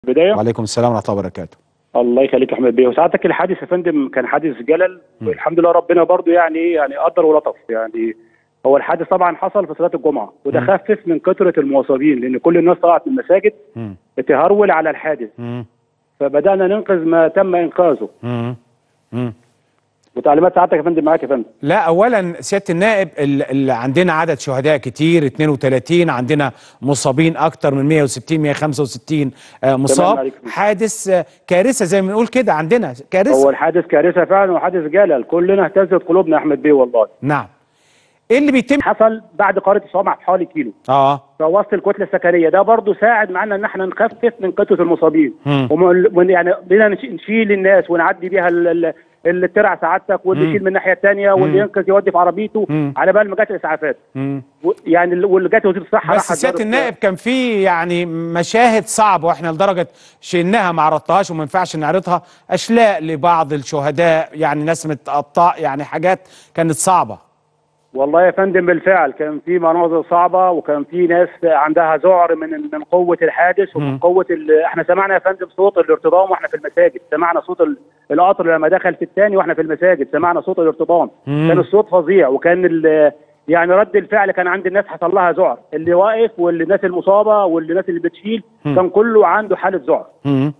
بدايه وعليكم السلام ورحمه الله وبركاته الله يخليك يا احمد بيه وسعادتك الحادث يا فندم كان حادث جلل والحمد لله ربنا برضو يعني إيه يعني قدر ولطف يعني هو الحادث طبعا حصل في صلاه الجمعه وده مم. خفف من كثره المواصلين لان كل الناس طلعت من المساجد مم. تهرول على الحادث مم. فبدانا ننقذ ما تم انقاذه مم. مم. وتعليمات سعادتك يا فندم معاك يا فندم لا اولا سياده النائب ال- ال- عندنا عدد شهداء كتير 32 عندنا مصابين اكتر من 160 165 آه، مصاب عليك. حادث آه، كارثه زي ما بنقول كده عندنا هو كارثه الحادث كارثه فعلا وحادث جلل كلنا اهتزت قلوبنا يا احمد بيه والله نعم ايه اللي بيتم حصل بعد قارة الصومعة بحوالي كيلو اه في وسط الكتله السكنيه ده برضو ساعد معانا ان احنا نخفف من كتله المصابين مم. وم- ومن- يعني بدنا نش- نشيل الناس ونعدي بيها ال- ال- اللي ترعى سعادتك واللي مم. يشيل من الناحيه الثانيه واللي مم. ينقذ يودي في عربيته مم. على بال ما جت الاسعافات مم. و- يعني ال- واللي جت وزير الصحه بس راحت سياده زارت- النائب كان في يعني مشاهد صعبه واحنا لدرجه شئناها ما عرضتهاش وما ينفعش نعرضها اشلاء لبعض الشهداء يعني ناس متقطع يعني حاجات كانت صعبه والله يا فندم بالفعل كان في مناظر صعبه وكان في ناس عندها ذعر من من قوه الحادث مم. ومن قوه ال- احنا سمعنا يا فندم صوت الارتطام واحنا في المساجد سمعنا صوت ال- القطر لما دخل في الثاني واحنا في المساجد سمعنا صوت الارتطام مم. كان الصوت فظيع وكان ال- يعني رد الفعل كان عند الناس حصل لها ذعر اللي واقف والناس المصابه والناس اللي بتشيل مم. كان كله عنده حاله ذعر مم.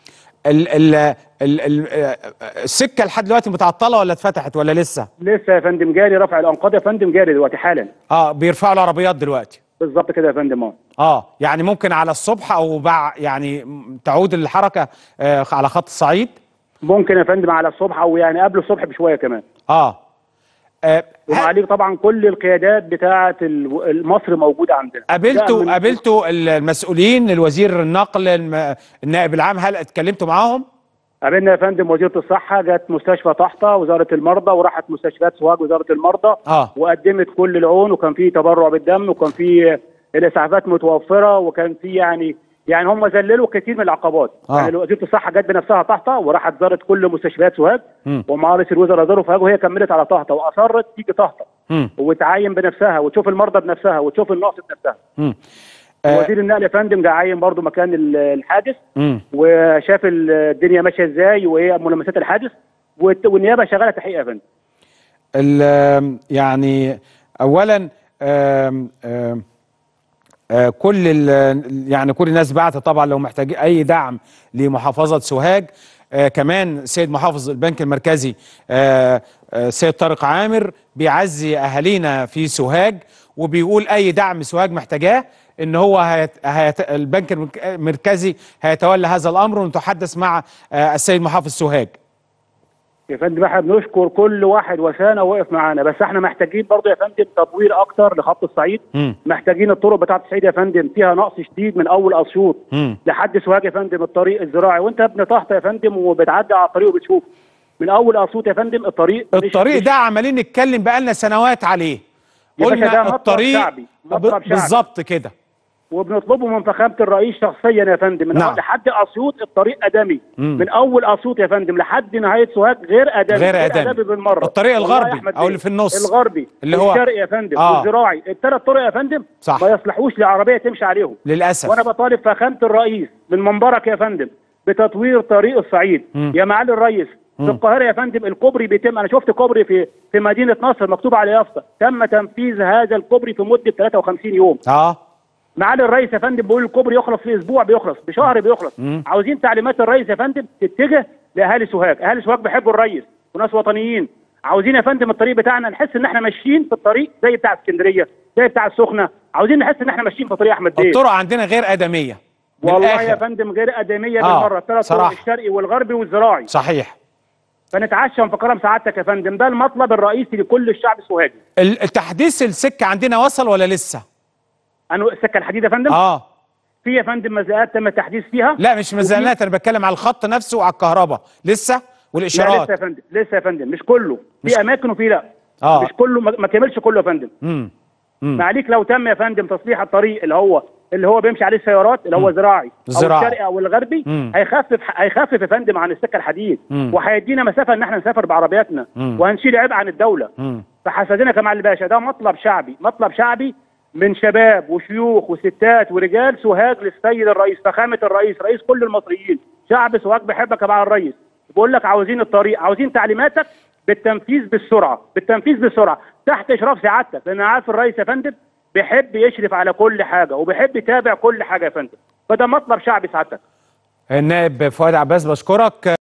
ال ال ال ال السكه لحد دلوقتي متعطله ولا اتفتحت ولا لسه؟ لسه يا فندم جاري رفع الانقاض يا فندم جاري دلوقتي حالا اه بيرفعوا العربيات دلوقتي بالظبط كده يا فندم اه اه يعني ممكن على الصبح او بع يعني م- تعود الحركه آه على خط الصعيد ممكن يا فندم على الصبح او يعني قبل الصبح بشويه كمان اه, آه ه- وعليك طبعا كل القيادات بتاعه ال- مصر موجوده عندنا ده قابلتوا من- قابلتوا المسؤولين الوزير النقل الم- النائب العام هل اتكلمتوا معاهم؟ قابلنا يا فندم وزيره الصحه جت مستشفى طحطا وزاره المرضى وراحت مستشفيات سوهاج وزاره المرضى اه وقدمت كل العون وكان في تبرع بالدم وكان في الاسعافات متوفره وكان في يعني يعني هم ذللوا كتير من العقبات آه. يعني وزيره الصحه جت بنفسها طحطا وراحت زارت كل مستشفيات سوهاج مم. ومع رئيس الوزراء زاروا سوهاج وهي كملت على طحطا واصرت تيجي طحطا مم. وتعاين بنفسها وتشوف المرضى بنفسها وتشوف النقص بنفسها مم. آه وزير النقل يا فندم جه عاين برضه مكان ال- الحادث مم. وشاف ال- الدنيا ماشيه ازاي وايه ملامسات الحادث والت- والنيابه شغاله تحقيق يا فندم ال- يعني اولا آم، آم، آه، كل ال- يعني كل الناس بعت طبعا لو محتاج اي دعم لمحافظه سوهاج آه، كمان سيد محافظ البنك المركزي آه، آه، سيد طارق عامر بيعزي اهالينا في سوهاج وبيقول اي دعم سوهاج محتاجاه ان هو هيت هيت البنك المرك- المركزي هيتولى هذا الامر ونتحدث مع آه، السيد محافظ سوهاج يا فندم احنا بنشكر كل واحد وسانه وقف معانا بس احنا محتاجين برضه يا فندم تطوير اكتر لخط الصعيد مم. محتاجين الطرق بتاعه الصعيد يا فندم فيها نقص شديد من اول اسيوط مم. لحد سوهاج يا فندم الطريق الزراعي وانت ابن طحط يا فندم وبتعدي على الطريق وبتشوف من اول اسيوط يا فندم الطريق مش- الطريق مش- ده عمالين نتكلم بقالنا سنوات عليه يا باشا ده مطلب الطريق شعبي، مطلب ب- شعبي. بالظبط كده وبنطلبه من فخامه الرئيس شخصيا يا فندم من نعم. أول لحد اسيوط الطريق ادمي مم. من اول اسيوط يا فندم لحد نهايه سوهاج غير ادمي غير آدمي. بالمره الطريق والله يا الغربي أحمد أو بيه. اللي في النص. الغربي اللي هو- الشرقي يا فندم آه. والزراعي الثلاث طرق يا فندم صح. ما يصلحوش لعربيه تمشي عليهم للاسف وانا بطالب فخامه الرئيس من منبرك يا فندم بتطوير طريق الصعيد مم. يا معالي الرئيس مم. في القاهره يا فندم الكوبري بيتم انا شفت كوبري في في مدينه نصر مكتوب على يافطه تم تنفيذ هذا الكوبري في مده 53 يوم اه معالي الرئيس يا فندم بيقول الكوبري يخلص في اسبوع بيخلص بشهر بيخلص مم. عاوزين تعليمات الرئيس يا فندم تتجه لاهالي سوهاج اهالي سوهاج بيحبوا الرئيس وناس وطنيين عاوزين يا فندم الطريق بتاعنا نحس ان احنا ماشيين في الطريق زي بتاع اسكندريه زي بتاع السخنه عاوزين نحس ان احنا ماشيين في طريق احمد بيه الطرق عندنا غير ادميه من والله يا الآخر. فندم غير ادميه آه، بالمره الثلاث طرق صراحة. الشرقي والغربي والزراعي صحيح فنتعشم في كرم سعادتك يا فندم ده المطلب الرئيسي لكل الشعب السوهاجي ال- التحديث السكه عندنا وصل ولا لسه انا السكه الحديد يا فندم اه في يا فندم مزايات تم التحديث فيها لا مش ميزانات انا بتكلم على الخط نفسه وعلى الكهرباء لسه لا والاشارات لسه يا فندم لسه يا فندم مش كله مش- في اماكن وفي لا آه. مش كله ما ما كملش كله يا فندم امم امم معليك لو تم يا فندم تصليح الطريق اللي هو اللي هو بيمشي عليه السيارات اللي هو زراعي او زراعي. الشرقي او الغربي مم. هيخفف هيخفف يا فندم عن السكه الحديد مم. وهيدينا مسافه ان احنا نسافر بعربياتنا مم. وهنشيل عبء عن الدوله امم فحسدنا كمال الباشا ده مطلب شعبي مطلب شعبي من شباب وشيوخ وستات ورجال سوهاج للسيد الرئيس فخامه الرئيس رئيس كل المصريين شعب سوهاج بيحبك يا معالي الرئيس بقول لك عاوزين الطريق عاوزين تعليماتك بالتنفيذ بالسرعه بالتنفيذ بالسرعه تحت اشراف سعادتك لان أنا عارف الرئيس يا فندم بيحب يشرف على كل حاجه وبيحب يتابع كل حاجه يا فندم فده مطلب شعبي سعادتك النائب فؤاد عباس بشكرك